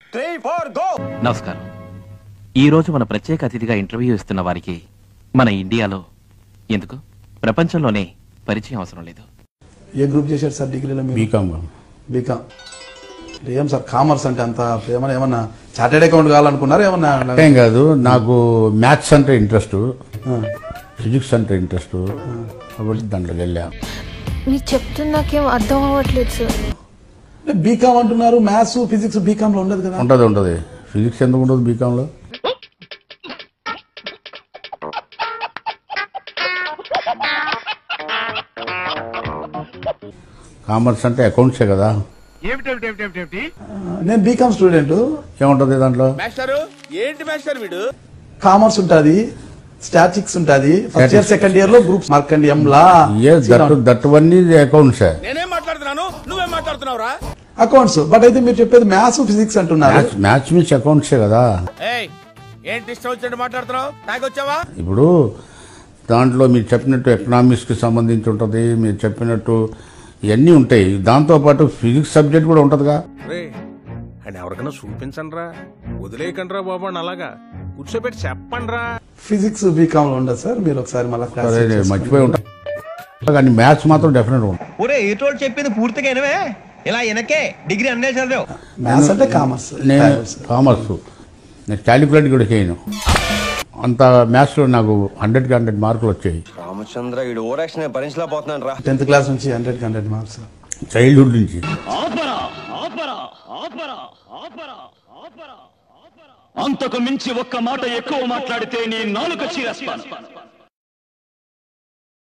three four go నమస్కారం ఈ రోజు మన ప్రత్యేక అతిథిగా ఇంటర్వ్యూ ఇస్తున్న వారికి మన ఇండియాలో ఎందుకు ప్రపంచంలోనే పరిచయం అవసరం లేదు ఏ గ్రూప్ చేశారు సార్ డిగ్రీలో మీరు బీకామ్ బీకామ్ ఏం సార్ కామర్స్ అంటే అంత ఏమన్నా ఏమన్నా చార్టెడ్ అకౌంట్ కావాలనుకున్నారా ఏమన్నా ఏం కాదు నాకు మ్యాథ్స్ అంటే ఇంట్రెస్ట్ ఫిజిక్స్ అంటే ఇంట్రెస్ట్ కాబట్టి దాంట్లోకి వెళ్ళా మీరు చెప్తుంది నాకేం అర్థం అవ్వట్లేదు సార్ బీకామ్ అంటున్నారు మ్యాథ్స్ ఫిజిక్స్ బీకామ్ లో ఉండదు కదా ఉంటుంది ఉంటుంది ఫిజిక్స్ ఎందుకు ఉండదు బీకాంలో కామర్స్ అంటే అకౌంట్సే కదా నేను బీకామ్ స్టూడెంట్ ఏముంటుంది దాంట్లో మాస్టారు ఏంటి మాస్టర్ వీడు కామర్స్ ఉంటది స్టాటిక్స్ ఉంటది ఫస్ట్ ఇయర్ సెకండ్ ఇయర్ లో గ్రూప్స్ మార్కండి ఎంలా ఏ దట్టు దట్టువన్నీ అకౌంట్సే నేనేం మాట్లాడుతున్నాను నువ్వేం మాట్లాడుతున్నావురా అకౌంట్స్ బట్ అయితే మీరు చెప్పేది మ్యాథ్స్ ఫిజిక్స్ అంటున్నారు మ్యాథ్స్ మ్యాథ్స్ మీన్స్ అకౌంట్సే కదా ఏయ్ ఏంటి ఇష్టం వచ్చినట్టు మాట్లాడుతున్నావు తాగొచ్చావా ఇప్పుడు దాంట్లో మీరు చెప్పినట్టు ఎకనామిక్స్కి సంబంధించి ఉంటుంది మీరు చెప్పినట్టు ఇవన్నీ ఉంటాయి దాంతోపాటు ఫిజిక్స్ సబ్జెక్ట్ కూడా ఉంటుందిగా రే అండ్ ఎవరికైనా చూపించండి రా వదిలేయకండి రా బాబు అని అలాగా కూర్చోబెట్టి చెప్పండి రా ఫిజిక్స్ బీకామ్ లో ఉండదు సార్ మీరు ఒకసారి మళ్ళీ క్లాస్ అదే మర్చిపోయి ఉంటాం కానీ మ్యాథ్స్ మాత్రం డెఫినెట్ ఉంటుంది ఒరే ఏటోళ్ళు చెప్పింది పూర్తిగా వినవే ఇలా వెనకే డిగ్రీ అన్నే చదివావు మ్యాథ్స్ అంటే కామర్స్ నేను కామర్స్ నేను క్యాలిక్యులేట్ కూడా చేయను అంత మ్యాథ్స్లో నాకు హండ్రెడ్కి హండ్రెడ్ మార్కులు వచ్చాయి రామచంద్ర వీడు ఓరాక్షన్ భరించలేకపోతున్నాను రా టెన్త్ క్లాస్ నుంచి హండ్రెడ్ హండ్రెడ్ మార్క్స్ చైల్డ్హుడ్ నుంచి అంతకు మించి ఒక్క మాట ఎక్కువ మాట్లాడితే నీ నాలుక చీరేస్తాను